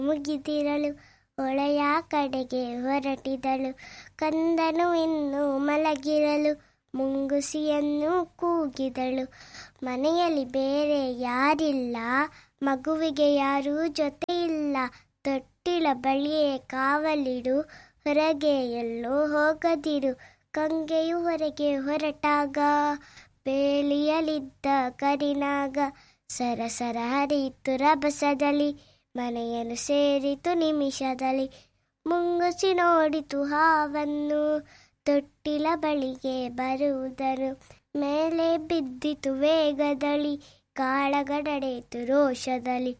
ಮುಗಿದಿರಲು ಹೊಳೆಯ ಕಡೆಗೆ ಹೊರಟಿದಳು ಕಂದನು ಇನ್ನು ಮಲಗಿರಲು ಮುಂಗುಸಿಯನ್ನು ಕೂಗಿದಳು ಮನೆಯಲ್ಲಿ ಬೇರೆ ಯಾರಿಲ್ಲ ಮಗುವಿಗೆ ಯಾರೂ ಜೊತೆ ಇಲ್ಲ ತೊಟ್ಟಿಲ ಬಳಿಯೇ ಕಾವಲಿಡು ಹೊರಗೆ ಎಲ್ಲೋ ಹೋಗದಿರು ಕಂಗೆಯು ಹೊರಗೆ ಹೊರಟಾಗ ಬೇಲಿಯಲಿದ್ದ ಕರಿನಾಗ ಸರಸರ ಹರಿಯಿತು ರಭಸದಲ್ಲಿ ಮನೆಯನ್ನು ಸೇರಿತು ನಿಮಿಷದಲ್ಲಿ ಮುಂಗುಸಿ ನೋಡಿತು ಹಾವನ್ನು ತೊಟ್ಟಿಲ ಬಳಿಗೆ ಬರುವುದನ್ನು ಮೇಲೆ ಬಿದ್ದಿತು ವೇಗದಲ್ಲಿ ಕಾಳಗಡಡೆಯಿತು ರೋಷದಲ್ಲಿ